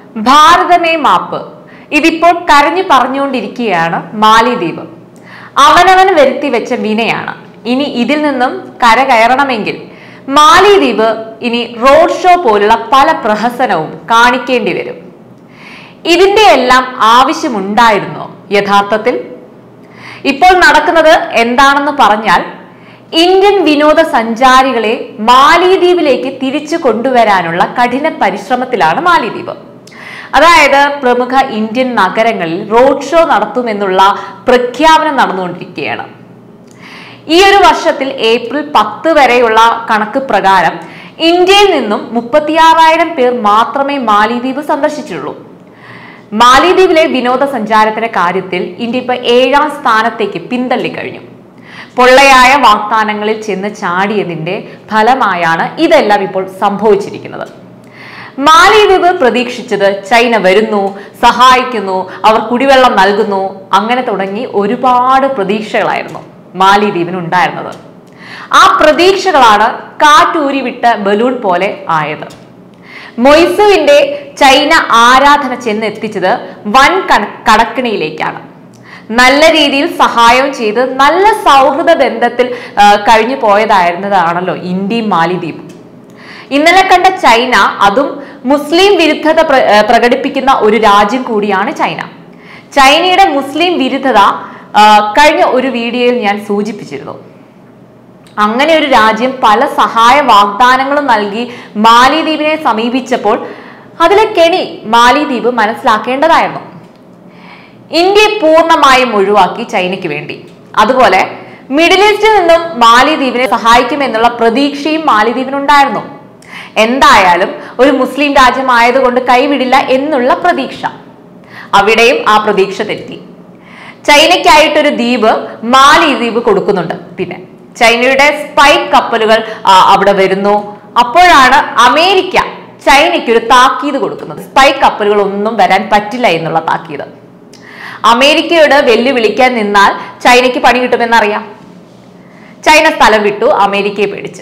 ഭാരതമേ മാപ്പ് ഇതിപ്പോൾ കരഞ്ഞു പറഞ്ഞുകൊണ്ടിരിക്കുകയാണ് മാലിദ്വീപ് അവനവൻ വരുത്തി വെച്ച വിനയാണ് ഇനി ഇതിൽ നിന്നും കരകയറണമെങ്കിൽ മാലിദ്വീപ് ഇനി റോഡ് ഷോ പോലുള്ള പല പ്രഹസനവും കാണിക്കേണ്ടി വരും ഇതിന്റെ എല്ലാം ആവശ്യമുണ്ടായിരുന്നോ യഥാർത്ഥത്തിൽ ഇപ്പോൾ നടക്കുന്നത് എന്താണെന്ന് പറഞ്ഞാൽ ഇന്ത്യൻ വിനോദസഞ്ചാരികളെ മാലിദ്വീപിലേക്ക് തിരിച്ചു കൊണ്ടുവരാനുള്ള കഠിന പരിശ്രമത്തിലാണ് മാലിദ്വീപ് അതായത് പ്രമുഖ ഇന്ത്യൻ നഗരങ്ങളിൽ റോഡ് ഷോ നടത്തുമെന്നുള്ള പ്രഖ്യാപനം നടന്നുകൊണ്ടിരിക്കുകയാണ് ഈ ഒരു വർഷത്തിൽ ഏപ്രിൽ പത്ത് വരെയുള്ള കണക്ക് പ്രകാരം ഇന്ത്യയിൽ നിന്നും മുപ്പത്തിയാറായിരം പേർ മാത്രമേ മാലിദ്വീപ് സന്ദർശിച്ചിട്ടുള്ളൂ മാലിദ്വീപിലെ വിനോദസഞ്ചാരത്തിന്റെ കാര്യത്തിൽ ഇന്ത്യ ഇപ്പൊ ഏഴാം സ്ഥാനത്തേക്ക് പിന്തള്ളിക്കഴിഞ്ഞു പൊള്ളയായ വാഗ്ദാനങ്ങളിൽ ചെന്ന് ചാടിയതിന്റെ ഫലമായാണ് ഇതെല്ലാം ഇപ്പോൾ സംഭവിച്ചിരിക്കുന്നത് മാലിദ്വീപ് പ്രതീക്ഷിച്ചത് ചൈന വരുന്നു സഹായിക്കുന്നു അവർ കുടിവെള്ളം നൽകുന്നു അങ്ങനെ തുടങ്ങി ഒരുപാട് പ്രതീക്ഷകളായിരുന്നു മാലിദ്വീപിന് ഉണ്ടായിരുന്നത് ആ പ്രതീക്ഷകളാണ് കാറ്റൂരി വിട്ട ബലൂൺ പോലെ ആയത് മൊയ്സുവിന്റെ ചൈന ആരാധന ചെന്നെത്തിച്ചത് വൻ കണ- കടക്കിണിയിലേക്കാണ് നല്ല രീതിയിൽ സഹായം ചെയ്ത് നല്ല സൗഹൃദ ബന്ധത്തിൽ ആ, കഴിഞ്ഞു പോയതായിരുന്നതാണല്ലോ ഇന്ത്യയും മാലിദ്വീപും ഇന്നലെ കണ്ട ചൈന അതും മുസ്ലിം വിരുദ്ധത പ്ര- ഏർ പ്രകടിപ്പിക്കുന്ന ഒരു രാജ്യം കൂടിയാണ് ചൈന ചൈനയുടെ മുസ്ലിം വിരുദ്ധത ആ, കഴിഞ്ഞ ഒരു വീഡിയോയിൽ ഞാൻ സൂചിപ്പിച്ചിരുന്നു അങ്ങനെ ഒരു രാജ്യം പല സഹായ വാഗ്ദാനങ്ങളും നൽകി മാലിദ്വീപിനെ സമീപിച്ചപ്പോൾ അതിലെ കെണി മാലിദ്വീപ് മനസ്സിലാക്കേണ്ടതായിരുന്നു ഇന്ത്യയെ പൂർണ്ണമായും ഒഴിവാക്കി ചൈനയ്ക്ക് വേണ്ടി അതുപോലെ മിഡിൽ ഈസ്റ്റിൽ നിന്നും മാലിദ്വീപിനെ സഹായിക്കുമെന്നുള്ള പ്രതീക്ഷയും മാലിദ്വീപിനുണ്ടായിരുന്നു എന്തായാലും ഒരു മുസ്ലിം രാജ്യമായതുകൊണ്ട് കൈവിടില്ല എന്നുള്ള പ്രതീക്ഷ അവിടെയും ആ പ്രതീക്ഷ തെറ്റി ചൈനയ്ക്കായിട്ടൊരു ദ്വീപ് മാലിദ്വീപ് കൊടുക്കുന്നുണ്ട് പിന്നെ ചൈനയുടെ സ്പൈ കപ്പലുകൾ ആ, അവിടെ വരുന്നു അപ്പോഴാണ് അമേരിക്ക ചൈനയ്ക്ക് ഒരു താക്കീത് കൊടുക്കുന്നത് സ്പൈ കപ്പലുകൾ ഒന്നും വരാൻ പറ്റില്ല എന്നുള്ള താക്കീത് അമേരിക്കയോട് വെല്ലുവിളിക്കാൻ നിന്നാൽ ചൈനയ്ക്ക് പണി കിട്ടുമെന്നറിയാം ചൈന സ്ഥലം വിട്ടു അമേരിക്കയെ പേടിച്ച്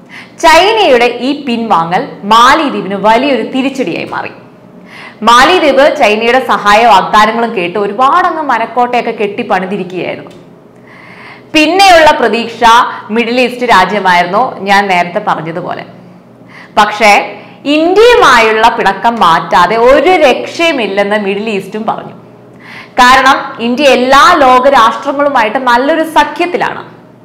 ചൈനയുടെ ഈ പിൻവാങ്ങൽ മാലിദ്വീപിന് വലിയൊരു തിരിച്ചടിയായി മാറി മാലിദ്വീപ് ചൈനയുടെ സഹായ വാഗ്ദാനങ്ങളും കേട്ട് ഒരുപാടങ്ങ് മനക്കോട്ടയൊക്കെ കെട്ടി പണിതിരിക്കുകയായിരുന്നു പിന്നെയുള്ള പ്രതീക്ഷ മിഡിൽ ഈസ്റ്റ് രാജ്യമായിരുന്നു ഞാൻ നേരത്തെ പറഞ്ഞതുപോലെ പക്ഷേ ഇന്ത്യയുമായുള്ള പിണക്കം മാറ്റാതെ ഒരു രക്ഷയുമില്ലെന്ന് മിഡിൽ ഈസ്റ്റും പറഞ്ഞു കാരണം ഇന്ത്യ എല്ലാ ലോക രാഷ്ട്രങ്ങളുമായിട്ട് നല്ലൊരു സഖ്യത്തിലാണ്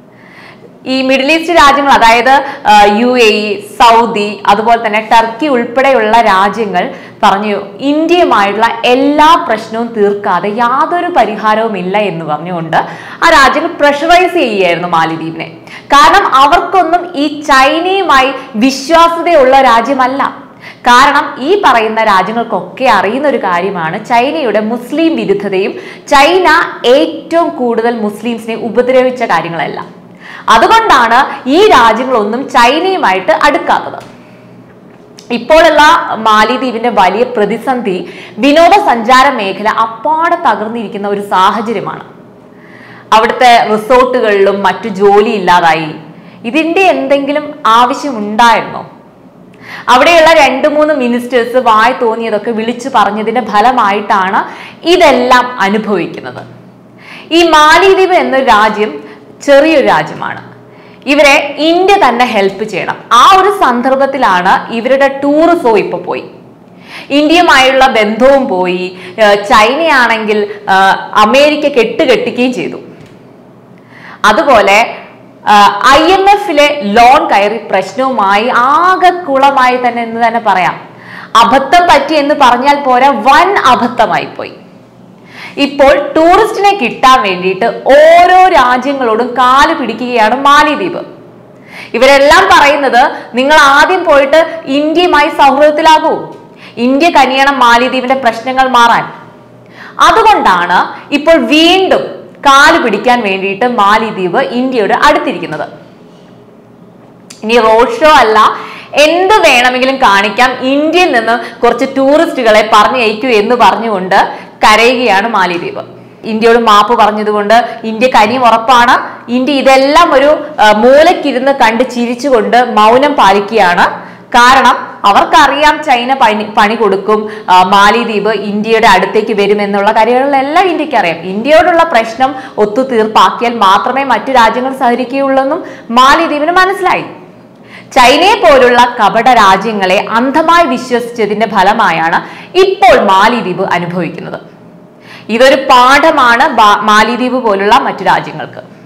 ഈ മിഡിൽ ഈസ്റ്റ് രാജ്യങ്ങൾ അതായത് യു എ ഇ സൗദി അതുപോലെ തന്നെ ടർക്കി ഉൾപ്പെടെയുള്ള രാജ്യങ്ങൾ പറഞ്ഞു ഇന്ത്യയുമായിട്ടുള്ള എല്ലാ പ്രശ്നവും തീർക്കാതെ യാതൊരു പരിഹാരവും ഇല്ല എന്ന് പറഞ്ഞുകൊണ്ട് ആ രാജ്യങ്ങൾ പ്രഷറൈസ് ചെയ്യുകയായിരുന്നു മാലിദ്വീപിനെ കാരണം അവർക്കൊന്നും ഈ ചൈനയുമായി വിശ്വാസ്യതയുള്ള രാജ്യമല്ല കാരണം ഈ പറയുന്ന രാജ്യങ്ങൾക്കൊക്കെ അറിയുന്ന ഒരു കാര്യമാണ് ചൈനയുടെ മുസ്ലിം വിരുദ്ധതയും ചൈന ഏറ്റവും കൂടുതൽ മുസ്ലിംസിനെ ഉപദ്രവിച്ച കാര്യങ്ങളെല്ലാം അതുകൊണ്ടാണ് ഈ രാജ്യങ്ങളൊന്നും ചൈനയുമായിട്ട് അടുക്കാത്തത് ഇപ്പോഴുള്ള മാലിദ്വീപിന്റെ വലിയ പ്രതിസന്ധി വിനോദസഞ്ചാര മേഖല അപ്പാടെ തകർന്നിരിക്കുന്ന ഒരു സാഹചര്യമാണ് അവിടുത്തെ റിസോർട്ടുകളിലും മറ്റു ജോലി ഇല്ലാതായി ഇതിന്റെ എന്തെങ്കിലും ആവശ്യമുണ്ടായിരുന്നോ അവിടെയുള്ള രണ്ട് മൂന്ന് മിനിസ്റ്റേഴ്സ് വായി തോന്നിയതൊക്കെ വിളിച്ചു പറഞ്ഞതിന്റെ ഫലമായിട്ടാണ് ഇതെല്ലാം അനുഭവിക്കുന്നത് ഈ മാലിദ്വീപ് എന്നൊരു രാജ്യം ചെറിയൊരു രാജ്യമാണ് ഇവരെ ഇന്ത്യ തന്നെ ഹെൽപ്പ് ചെയ്യണം ആ ഒരു സന്ദർഭത്തിലാണ് ഇവരുടെ ടൂറിസവും ഇപ്പൊ പോയി ഇന്ത്യയുമായുള്ള ബന്ധവും പോയി ഏർ ചൈനയാണെങ്കിൽ ഏർ അമേരിക്ക കെട്ടുകെട്ടിക്കുകയും ചെയ്തു അതുപോലെ ഐ എം എഫിലെ ലോൺ കയറി പ്രശ്നവുമായി ആകെ കുളമായി തന്നെ എന്ന് തന്നെ പറയാം അബദ്ധം പറ്റി എന്ന് പറഞ്ഞാൽ പോരാ വൻ അബദ്ധമായി പോയി ഇപ്പോൾ ടൂറിസ്റ്റിനെ കിട്ടാൻ വേണ്ടിയിട്ട് ഓരോ രാജ്യങ്ങളോടും കാല് പിടിക്കുകയാണ് മാലിദ്വീപ് ഇവരെല്ലാം പറയുന്നത് നിങ്ങൾ ആദ്യം പോയിട്ട് ഇന്ത്യയുമായി സൗഹൃദത്തിലാകൂ ഇന്ത്യ കനിയണം മാലിദ്വീപിന്റെ പ്രശ്നങ്ങൾ മാറാൻ അതുകൊണ്ടാണ് ഇപ്പോൾ വീണ്ടും കാല് പിടിക്കാൻ വേണ്ടിയിട്ട് മാലിദ്വീപ് ഇന്ത്യയുടെ അടുത്തിരിക്കുന്നത് ഇനി റോഡ് ഷോ അല്ല എന്ത് വേണമെങ്കിലും കാണിക്കാം ഇന്ത്യയിൽ നിന്ന് കുറച്ച് ടൂറിസ്റ്റുകളെ പറഞ്ഞയക്കൂ എന്ന് പറഞ്ഞുകൊണ്ട് കരയുകയാണ് മാലിദ്വീപ് ഇന്ത്യയോട് മാപ്പ് പറഞ്ഞതുകൊണ്ട് ഇന്ത്യക്ക് അനിയും ഉറപ്പാണ് ഇന്ത്യ ഇതെല്ലാം ഒരു ആ, മൂലക്കിരുന്ന് കണ്ട് ചിരിച്ചുകൊണ്ട് മൗനം പാലിക്കുകയാണ് കാരണം അവർക്കറിയാം ചൈന പണി പണി കൊടുക്കും ആ, മാലിദ്വീപ് ഇന്ത്യയുടെ അടുത്തേക്ക് വരുമെന്നുള്ള കാര്യങ്ങളിലെല്ലാം ഇന്ത്യക്ക് അറിയാം ഇന്ത്യയോടുള്ള പ്രശ്നം ഒത്തുതീർപ്പാക്കിയാൽ മാത്രമേ മറ്റു രാജ്യങ്ങൾ സഹകരിക്കുകയുള്ളെന്നും മാലിദ്വീപിന് മനസ്സിലായി ചൈനയെ പോലുള്ള കപട രാജ്യങ്ങളെ അന്ധമായി വിശ്വസിച്ചതിന്റെ ഫലമായാണ് ഇപ്പോൾ മാലിദ്വീപ് അനുഭവിക്കുന്നത് ഇതൊരു പാഠമാണ് ബാ- മാലിദ്വീപ് പോലുള്ള മറ്റു രാജ്യങ്ങൾക്ക്